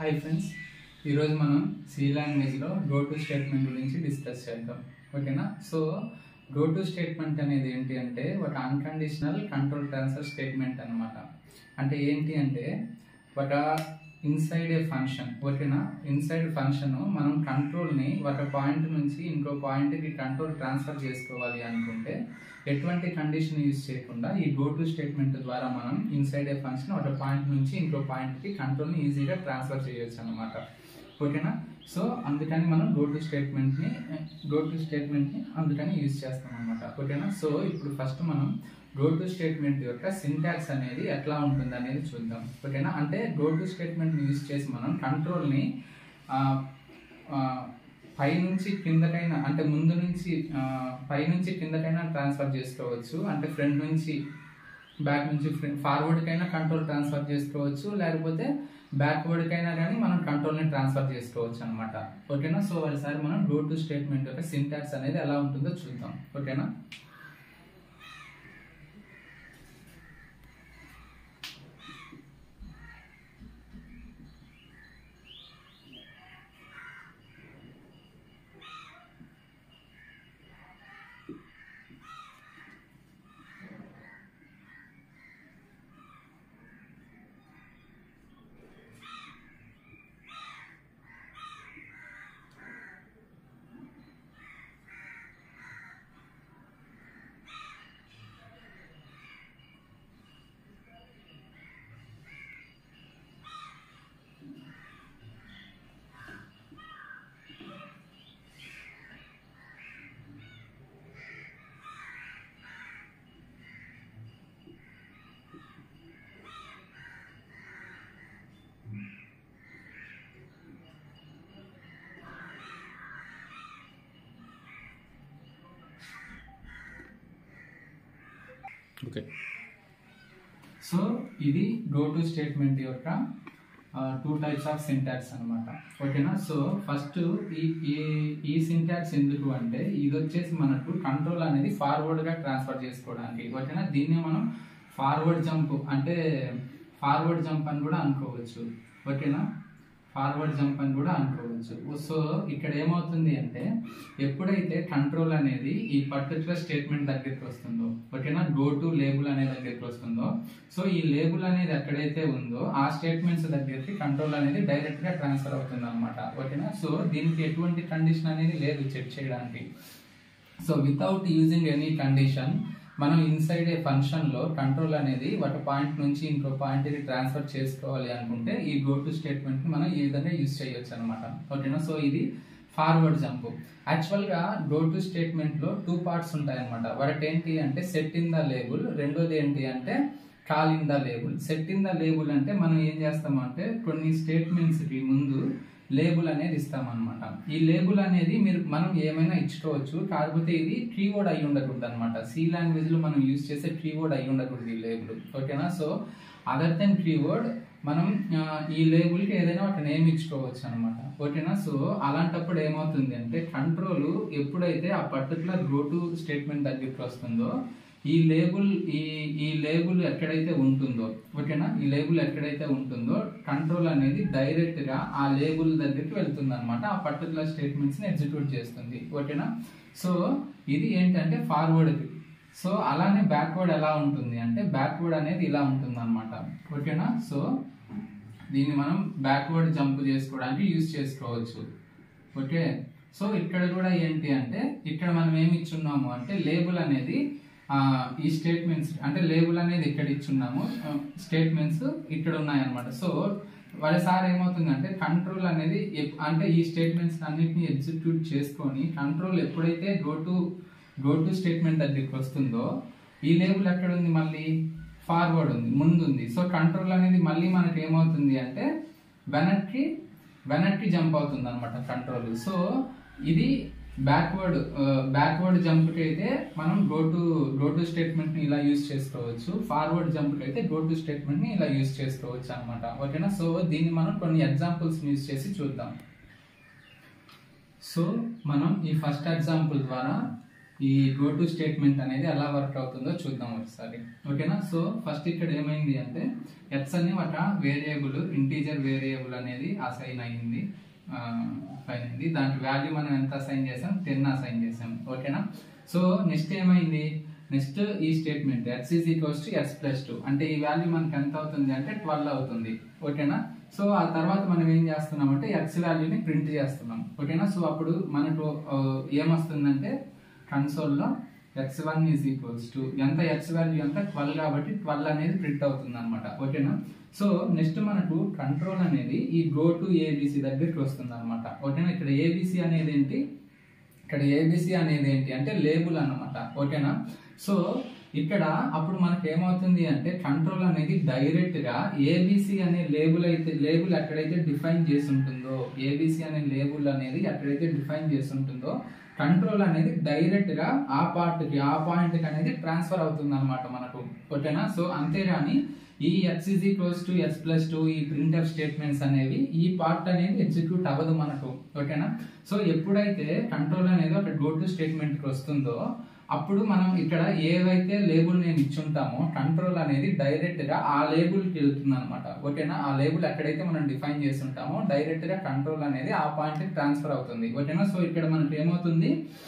hi friends ఈరోజు మనం C లాంగ్వేజ్లో గో టు స్టేట్మెంట్ గురించి డిస్కస్ చేద్దాం ఓకేనా సో గో టు స్టేట్మెంట్ అనేది ఏంటి అంటే ఒక అన్కండిషనల్ కంట్రోల్ ట్రాన్స్ఫర్ స్టేట్మెంట్ అన్నమాట అంటే ఏంటి అంటే ఒక ఇన్సైడ్ ఏ ఫంక్షన్ ఓకేనా ఇన్సైడ్ ఫంక్షన్ మనం కంట్రోల్ని ఒక పాయింట్ నుంచి ఇంకో పాయింట్కి కంట్రోల్ ట్రాన్స్ఫర్ చేసుకోవాలి అనుకుంటే ఎటువంటి కండిషన్ యూజ్ చేయకుండా ఈ గో టు స్టేట్మెంట్ ద్వారా మనం ఇన్సైడ్ ఏ ఫంక్షన్ ఒక పాయింట్ నుంచి ఇంకో పాయింట్కి కంట్రోల్ని ఈజీగా ట్రాన్స్ఫర్ చేయొచ్చు అనమాట ఓకేనా సో అందుకని మనం గో టు స్టేట్మెంట్ని గో టు స్టేట్మెంట్ని అందుకని యూజ్ చేస్తాం అనమాట ఓకేనా సో ఇప్పుడు ఫస్ట్ మనం గో టు స్టేట్మెంట్ యొక్క సింటాక్స్ అనేది ఎట్లా ఉంటుంది అనేది చూద్దాం ఓకేనా అంటే గో టు స్టేట్మెంట్ని యూజ్ చేసి మనం కంట్రోల్ని పై నుంచి కిందకైనా అంటే ముందు నుంచి ఆ, పై నుంచి కిందకైనా ట్రాన్స్ఫర్ చేసుకోవచ్చు అంటే ఫ్రంట్ నుంచి బ్యాక్ నుంచి ఫార్వర్డ్కైనా కంట్రోల్ ట్రాన్స్ఫర్ చేసుకోవచ్చు లేకపోతే బ్యాక్వర్డ్కైనా కానీ మనం కంట్రోల్ని ట్రాన్స్ఫర్ చేసుకోవచ్చు అనమాట ఓకేనా సో ఒకసారి మనం గో టు స్టేట్మెంట్ యొక్క సింటాక్స్ అనేది ఎలా ఉంటుందో చూద్దాం ఓకేనా ఓకే సో ఇది గో టు స్టేట్మెంట్ యొక్క టూ టైప్స్ ఆఫ్ సింటాక్స్ అన్నమాట ఓకేనా సో ఫస్ట్ ఈ ఈ ఈ సింటాక్స్ ఎందుకు అంటే ఇది వచ్చేసి మనకు కంట్రోల్ అనేది ఫార్వర్డ్ గా ట్రాన్స్ఫర్ చేసుకోవడానికి ఓకేనా దీన్ని మనం ఫార్వర్డ్ జంప్ అంటే ఫార్వర్డ్ జంప్ అని కూడా అనుకోవచ్చు ఓకేనా ఫార్వర్డ్ జంప్ అని కూడా అనుకోవచ్చు సో ఇక్కడ ఏమవుతుంది అంటే ఎప్పుడైతే కంట్రోల్ అనేది ఈ పర్టికులర్ స్టేట్మెంట్ దగ్గరికి వస్తుందో ఓకేనా గో టు లేబుల్ అనే దగ్గరికి వస్తుందో సో ఈ లేబుల్ అనేది ఎక్కడైతే ఉందో ఆ స్టేట్మెంట్స్ దగ్గరికి కంట్రోల్ అనేది డైరెక్ట్ గా ట్రాన్స్ఫర్ అవుతుంది అనమాట ఓకేనా సో దీనికి ఎటువంటి కండిషన్ అనేది లేదు చెక్ చేయడానికి so without using any condition మనం ఇన్సైడ్ ఏ ఫంక్షన్ లో కంట్రోల్ అనేది ఒక పాయింట్ నుంచి ఇంకో పాయింట్ కి ట్రాన్స్ఫర్ చేసుకోవాలి అనుకుంటే ఈ గో టు స్టేట్మెంట్ ని మనం ఈ విధంగా యూజ్ చేయొచ్చు అనమాట ఓకేనా సో ఇది ఫార్వర్డ్ జంప్ యాక్చువల్ గా గో టు స్టేట్మెంట్ లో టూ పార్ట్స్ ఉంటాయి అనమాట ఒకటి ఏంటి అంటే సెట్ ఇన్ ద లేబుల్ రెండోది ఏంటి అంటే call in the label set in the label అంటే మనం ఏం చేస్తామంటే కొన్ని స్టేట్మెంట్స్ కి ముందు లేబుల్ అనేది ఇస్తామన్నమాట ఈ లేబుల్ అనేది మీరు మనం ఏమైనా ఇచ్చుకోవచ్చు కాకపోతే ఇది కీవర్డ్ అయి ఉండకూడదు అనమాట సి లాంగ్వేజ్ లో మనం యూజ్ చేసే కీవర్డ్ అయి ఉండకూడదు ఈ లేబుల్ ఓకేనా సో అదర్ దెన్ కీవర్డ్ మనం ఆ, ఈ లేబుల్ కి ఏదైనా ఒక నేమ్ ఇచ్చుకోవచ్చు అనమాట ఓకేనా సో అలాంటప్పుడు ఏమవుతుంది అంటే కంట్రోల్ ఎప్పుడైతే ఆ పర్టికులర్ గో టు స్టేట్మెంట్ దగ్గరికి వస్తుందో ఈ లేబుల్ ఈ ఈ లేబుల్ ఎక్కడైతే ఉంటుందో ఓకేనా ఈ లేబుల్ ఎక్కడైతే ఉంటుందో కంట్రోల్ అనేది డైరెక్ట్ గా ఆ లేబుల్ దగ్గరికి వెళ్తుంది అనమాట ఆ పర్టికులర్ స్టేట్మెంట్స్ ని ఎగ్జిక్యూట్ చేస్తుంది ఓకేనా సో ఇది ఏంటంటే ఫార్వర్డ్ సో అలానే బ్యాక్వర్డ్ ఎలా ఉంటుంది అంటే బ్యాక్వర్డ్ అనేది ఇలా ఉంటుంది అనమాట ఓకేనా సో దీన్ని మనం బ్యాక్వర్డ్ జంప్ చేసుకోవడానికి యూజ్ చేసుకోవచ్చు ఓకే సో ఇక్కడ కూడా ఏంటి అంటే ఇక్కడ మనం ఏమి ఇచ్చున్నాము అంటే లేబుల్ అనేది ఆ, ఈ స్టేట్మెంట్స్ అంటే లేబుల్ అనేది ఇక్కడ ఇచ్చున్నాము స్టేట్మెంట్స్ ఇక్కడ ఉన్నాయి అనమాట సో ఒకసారి ఏమవుతుందంటే కంట్రోల్ అనేది ఎప్- అంటే ఈ స్టేట్మెంట్స్ అన్నిటిని ఎగ్జిక్యూట్ చేసుకొని కంట్రోల్ ఎప్పుడైతే go to go to statement దగ్గరికి వస్తుందో ఈ లేబుల్ ఎక్కడ ఉంది మళ్ళీ ఫార్వర్డ్ ఉంది ముందు ఉంది సో కంట్రోల్ అనేది మళ్ళీ మనకి ఏమవుతుంది అంటే వెనక్కి వెనక్కి జంప్ అవుతుంది అనమాట కంట్రోల్ సో ఇది బ్యాక్వర్డ్ బ్యాక్వర్డ్ జంప్కి అయితే మనం go to go to statement ని ఇలా యూజ్ చేసుకోవచ్చు ఫార్వర్డ్ జంప్కి అయితే గో టు స్టేట్మెంట్ ని ఇలా యూజ్ చేసుకోవచ్చు అనమాట ఓకేనా సో దీన్ని మనం కొన్ని ఎగ్జాంపుల్స్ యూజ్ చేసి చూద్దాం సో మనం ఈ ఫస్ట్ ఎగ్జాంపుల్ ద్వారా ఈ గో టు స్టేట్మెంట్ అనేది ఎలా వర్క్ అవుతుందో చూద్దాం ఒకసారి ఓకేనా సో ఫస్ట్ ఇక్కడ ఏమైంది అంటే ఎక్స్ అని ఒక వేరియబుల్ ఇంటీజర్ వేరియబుల్ అనేది అసైన్ అయింది ఫైన్ అయింది దానికి వాల్యూ మనం ఎంత అసైన్ చేసాం టెన్ అసైన్ చేసాం ఓకేనా సో నెక్స్ట్ ఏమైంది నెక్స్ట్ ఈ statement x is equals to x plus two అంటే ఈ వాల్యూ మనకి ఎంత అవుతుంది అంటే ట్వెల్వ్ అవుతుంది ఓకేనా సో ఆ తర్వాత మనం ఏం చేస్తున్నాం అంటే ఎక్స్ వాల్యూని ప్రింట్ చేస్తున్నాం ఓకేనా సో అప్పుడు మనకు ఆ, ఏమొస్తుందంటే కన్సోల్లో x one is equals to ఎంత ఎక్స్ వాల్యూ ఎంత ట్వెల్వ్ కాబట్టి ట్వెల్వ్ అనేది ప్రింట్ అవుతుంది అనమాట ఓకేనా సో నెక్స్ట్ మనకు కంట్రోల్ అనేది ఈ గో టు ఏబిసి దగ్గరికి వస్తుంది అనమాట ఓకేనా ఇక్కడ ఏబిసి అనేది ఏంటి ఇక్కడ ఏబిసి అనేది ఏంటి అంటే లేబుల్ అన్నమాట ఓకేనా సో ఇక్కడ అప్పుడు మనకి ఏమవుతుంది అంటే కంట్రోల్ అనేది డైరెక్ట్ గా ఏబిసి అనే లేబుల్ అయితే లేబుల్ ఎక్కడైతే డిఫైన్ చేసి ఉంటుందో ఏబిసి అనే లేబుల్ అనేది ఎక్కడైతే డిఫైన్ చేసి ఉంటుందో కంట్రోల్ అనేది డైరెక్ట్ గా ఆ పార్ట్ కి ఆ పాయింట్ కి అనేది ట్రాన్స్ఫర్ అవుతుంది అనమాట మనకు ఓకేనా సో అంతేగాని ఈ x is equals to x plus two ఈ ప్రింట్ ఆఫ్ స్టేట్మెంట్స్ అనేవి ఈ పార్ట్ అనేది ఎగ్జిక్యూట్ అవ్వదు మనకు ఓకేనా సో ఎప్పుడైతే కంట్రోల్ అనేది ఒక గో టు స్టేట్మెంట్ కి వస్తుందో అప్పుడు మనం ఇక్కడ ఏవైతే లేబుల్ నేను ఇచ్చుంటామో కంట్రోల్ అనేది డైరెక్ట్ గా ఆ లేబుల్ కి వెళ్తుంది అనమాట ఓకేనా ఆ లేబుల్ ఎక్కడైతే మనం డిఫైన్ చేసి ఉంటామో డైరెక్ట్ గా కంట్రోల్ అనేది ఆ పాయింట్ కి ట్రాన్స్ఫర్ అవుతుంది ఓకేనా సో ఇక్కడ మనకి ఏమవుతుంది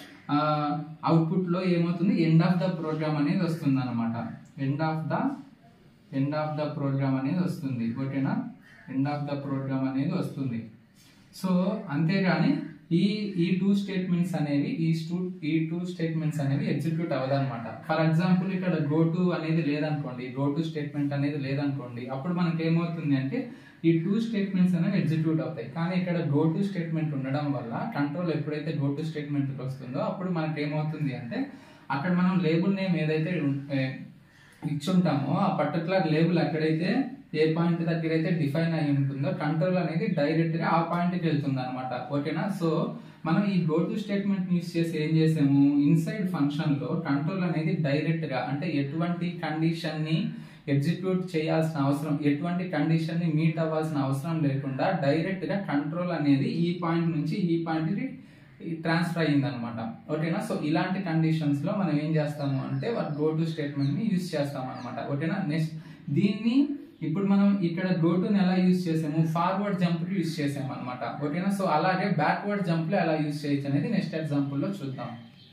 అవుట్పుట్ లో ఏమవుతుంది ఎండ్ ఆఫ్ ద ప్రోగ్రామ్ అనేది వస్తుంది అనమాట end of the end of the program అనేది వస్తుంది ఓకేనా ఎండ్ ఆఫ్ ద ప్రోగ్రామ్ అనేది వస్తుంది సో అంతేగాని ఈ ఈ టూ స్టేట్మెంట్స్ అనేవి ఈ స్టూ ఈ టూ స్టేట్మెంట్స్ అనేవి ఎగ్జిక్యూట్ అవ్వదన్నమాట ఫర్ ఎగ్జాంపుల్ ఇక్కడ గో టు అనేది లేదనుకోండి గో టు స్టేట్మెంట్ అనేది లేదనుకోండి అప్పుడు మనకి ఏమవుతుంది అంటే ఈ టూ స్టేట్మెంట్స్ అనేవి ఎగ్జిక్యూట్ అవుతాయి కానీ ఇక్కడ గో టు స్టేట్మెంట్ ఉండడం వల్ల కంట్రోల్ ఎప్పుడైతే గో టు స్టేట్మెంట్ వస్తుందో అప్పుడు మనకి ఏమవుతుంది అంటే అక్కడ మనం లేబుల్ నేమ్ ఏదైతే ఉం- ఏ, ఇచ్చుంటామో ఆ పర్టికులర్ లేబుల్ ఎక్కడైతే ఏ పాయింట్ దగ్గర అయితే డిఫైన్ అయి ఉంటుందో కంట్రోల్ అనేది డైరెక్ట్ గా ఆ పాయింట్ కి వెళ్తుంది అనమాట ఓకేనా సో మనం ఈ గో టు స్టేట్మెంట్ యూస్ చేసి ఏం చేసాము ఇన్సైడ్ ఫంక్షన్ లో కంట్రోల్ అనేది డైరెక్ట్ గా అంటే ఎటువంటి కండిషన్ ని ఎగ్జిక్యూట్ చేయాల్సిన అవసరం ఎటువంటి కండిషన్ ని మీట్ అవ్వాల్సిన అవసరం లేకుండా డైరెక్ట్ గా కంట్రోల్ అనేది ఈ పాయింట్ నుంచి ఈ పాయింట్ కి ట్రాన్స్ఫర్ అయ్యింది అనమాట ఓకేనా సో ఇలాంటి కండిషన్స్ లో మనం ఏం చేస్తాము అంటే గో టు స్టేట్మెంట్ ని యూస్ చేస్తాం అనమాట ఓకేనా నెక్స్ట్ దీన్ని ఇప్పుడు మనం ఇక్కడ గో టు ఎలా యూస్ చేసాము ఫార్వర్డ్ జంప్ కి యూస్ చేసాము అనమాట ఓకేనా సో అలాగే బ్యాక్వర్డ్ జంప్ లో ఎలా యూస్ చేయొచ్చు అనేది నెక్స్ట్ ఎగ్జాంపుల్ లో చూద్దాం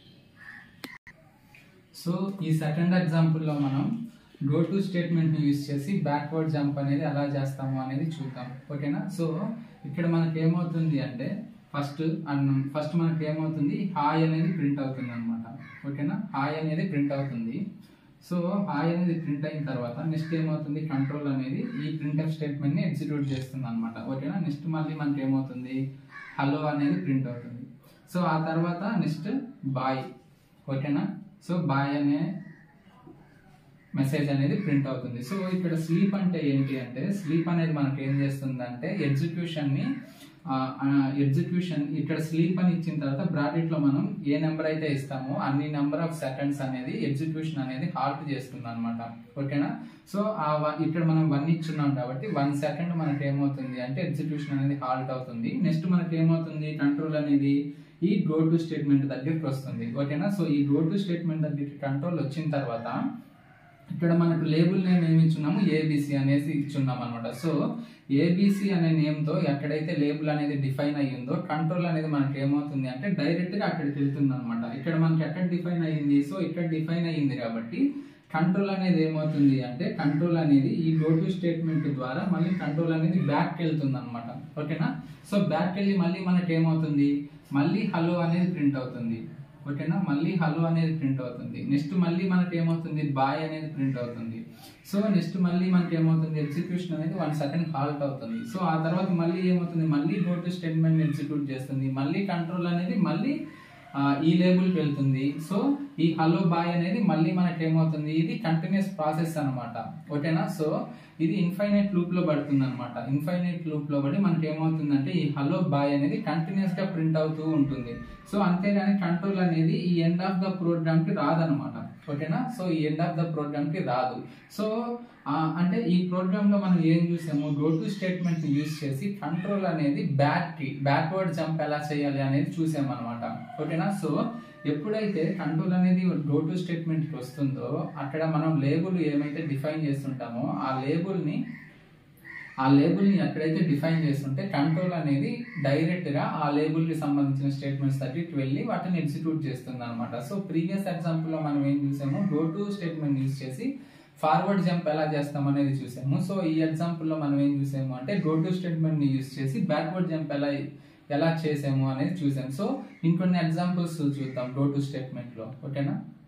సో ఈ సెకండ్ ఎగ్జాంపుల్ లో మనం గో టు స్టేట్మెంట్ ని యూస్ చేసి బ్యాక్వర్డ్ జంప్ అనేది ఎలా చేస్తాము అనేది చూద్దాం ఓకేనా సో ఇక్కడ మనకి ఏమవుతుంది అంటే ఫస్ట్ ఫస్ట్ మనకి ఏమవుతుంది హాయ్ అనేది ప్రింట్ అవుతుంది అనమాట ఓకేనా హాయ్ అనేది ప్రింట్ అవుతుంది సో హాయ్ అనేది ప్రింట్ అయిన తర్వాత నెక్స్ట్ ఏమవుతుంది కంట్రోల్ అనేది ఈ ప్రింట్ ఆఫ్ స్టేట్మెంట్ ని ఎగ్జిక్యూట్ చేస్తుంది అనమాట ఓకేనా నెక్స్ట్ మళ్ళీ మనకి ఏమవుతుంది హలో అనేది ప్రింట్ అవుతుంది సో ఆ తర్వాత నెక్స్ట్ బాయ్ ఓకేనా సో బాయ్ అనే మెసేజ్ అనేది ప్రింట్ అవుతుంది సో ఇక్కడ స్లీప్ అంటే ఏంటి అంటే స్లీప్ అనేది మనకి ఏం చేస్తుంది అంటే ఎగ్జిక్యూషన్ ని ఎగ్జిక్యూషన్ ఇక్కడ స్లీప్ అని ఇచ్చిన తర్వాత బ్రాకెట్ లో మనం ఏ నెంబర్ అయితే ఇస్తామో అన్ని నెంబర్ ఆఫ్ సెకండ్స్ అనేది ఎగ్జిక్యూషన్ అనేది హాల్ట్ చేస్తుంది అనమాట ఓకేనా సో ఆ వ- ఇక్కడ మనం వన్ ఇచ్చున్నాం కాబట్టి వన్ సెకండ్ మనకి ఏమవుతుంది అంటే ఎగ్జిక్యూషన్ అనేది హాల్ట్ అవుతుంది నెక్స్ట్ మనకి ఏమవుతుంది కంట్రోల్ అనేది ఈ గో టు స్టేట్మెంట్ దగ్గరికి వస్తుంది ఓకేనా సో ఈ గో టు స్టేట్మెంట్ దగ్గరికి కంట్రోల్ వచ్చిన తర్వాత ఇక్కడ మనకు లేబుల్ నేమ్ ఏమి ఇచ్చున్నాము ఏబిసి అనేసి ఇచ్చున్నాం అనమాట సో ఏబిసి అనే నేమ్ తో ఎక్కడైతే లేబుల్ అనేది డిఫైన్ అయ్యిందో కంట్రోల్ అనేది మనకి ఏమవుతుంది అంటే డైరెక్ట్ గా అక్కడికి వెళ్తుంది అనమాట ఇక్కడ మనకి ఎక్కడ డిఫైన్ అయ్యింది సో ఇక్కడ డిఫైన్ అయ్యింది కాబట్టి కంట్రోల్ అనేది ఏమవుతుంది అంటే కంట్రోల్ అనేది ఈ గో టు స్టేట్మెంట్ ద్వారా మళ్ళీ కంట్రోల్ అనేది బ్యాక్ వెళ్తుంది అనమాట ఓకేనా సో బ్యాక్ వెళ్ళి మళ్ళీ మనకి ఏమవుతుంది మళ్ళీ హలో అనేది ప్రింట్ అవుతుంది ఓకేనా మళ్ళీ హలో అనేది ప్రింట్ అవుతుంది నెక్స్ట్ మళ్ళీ మనకి ఏమవుతుంది బాయ్ అనేది ప్రింట్ అవుతుంది సో నెక్స్ట్ మళ్ళీ మనకి ఏమవుతుంది ఎగ్జిక్యూషన్ అనేది వన్ సెకండ్ హాల్ట్ అవుతుంది సో ఆ తర్వాత మళ్ళీ ఏమవుతుంది మళ్ళీ గో టు స్టేట్మెంట్ ఎగ్జిక్యూట్ చేస్తుంది మళ్ళీ కంట్రోల్ అనేది మళ్ళీ ఆ, ఈ లేబుల్కి వెళ్తుంది సో ఈ హలో బాయ్ అనేది మళ్ళీ మనకి ఏమవుతుంది ఇది కంటిన్యూస్ ప్రాసెస్ అన్నమాట ఓకేనా సో ఇది ఇన్ఫైనైట్ లూప్ లో పడుతుంది అనమాట ఇన్ఫైనైట్ లూప్ లో పడి మనకి ఏమవుతుందంటే ఈ హలో బాయ్ అనేది కంటిన్యూస్ గా ప్రింట్ అవుతూ ఉంటుంది సో అంతేగాని కంట్రోల్ అనేది ఈ ఎండ్ ఆఫ్ ద ప్రోగ్రామ్ కి రాదనమాట ఓకేనా సో ఈ ఎండ్ ఆఫ్ ద ప్రోగ్రామ్ కి రాదు సో ఆ, అంటే ఈ ప్రోగ్రామ్ లో మనం ఏం చూసాము గో టు స్టేట్మెంట్ ని యూజ్ చేసి కంట్రోల్ అనేది బ్యాక్ కి బ్యాక్వర్డ్ జంప్ ఎలా చేయాలి అనేది చూసాం అనమాట ఓకేనా సో ఎప్పుడైతే కంట్రోల్ అనేది గో టు స్టేట్మెంట్ కి వస్తుందో అక్కడ మనం లేబుల్ ఏమైతే డిఫైన్ చేస్తుంటామో ఆ లేబుల్ ని ఆ లేబుల్ ని ఎక్కడైతే డిఫైన్ చేస్తుంటే కంట్రోల్ అనేది డైరెక్ట్ గా ఆ లేబుల్ కి సంబంధించిన స్టేట్మెంట్స్ దగ్గరికి వెళ్ళి వాటిని ఎగ్జిక్యూట్ చేస్తుంది అనమాట సో ప్రీవియస్ ఎగ్జాంపుల్ లో మనం ఏం చూసాము గో టు స్టేట్మెంట్ యూజ్ చేసి ఫార్వర్డ్ జంప్ ఎలా చేస్తాం అనేది చూసాము సో ఈ ఎగ్జాంపుల్ లో మనం ఏం చూసాము అంటే గో టు స్టేట్మెంట్ ని యూజ్ చేసి బ్యాక్వర్డ్ జంప్ ఎలా ఎలా చేసాము అనేది చూసాము సో ఇంకొన్ని ఎగ్జాంపుల్స్ చూద్దాం గో టు స్టేట్మెంట్ లో ఓకేనా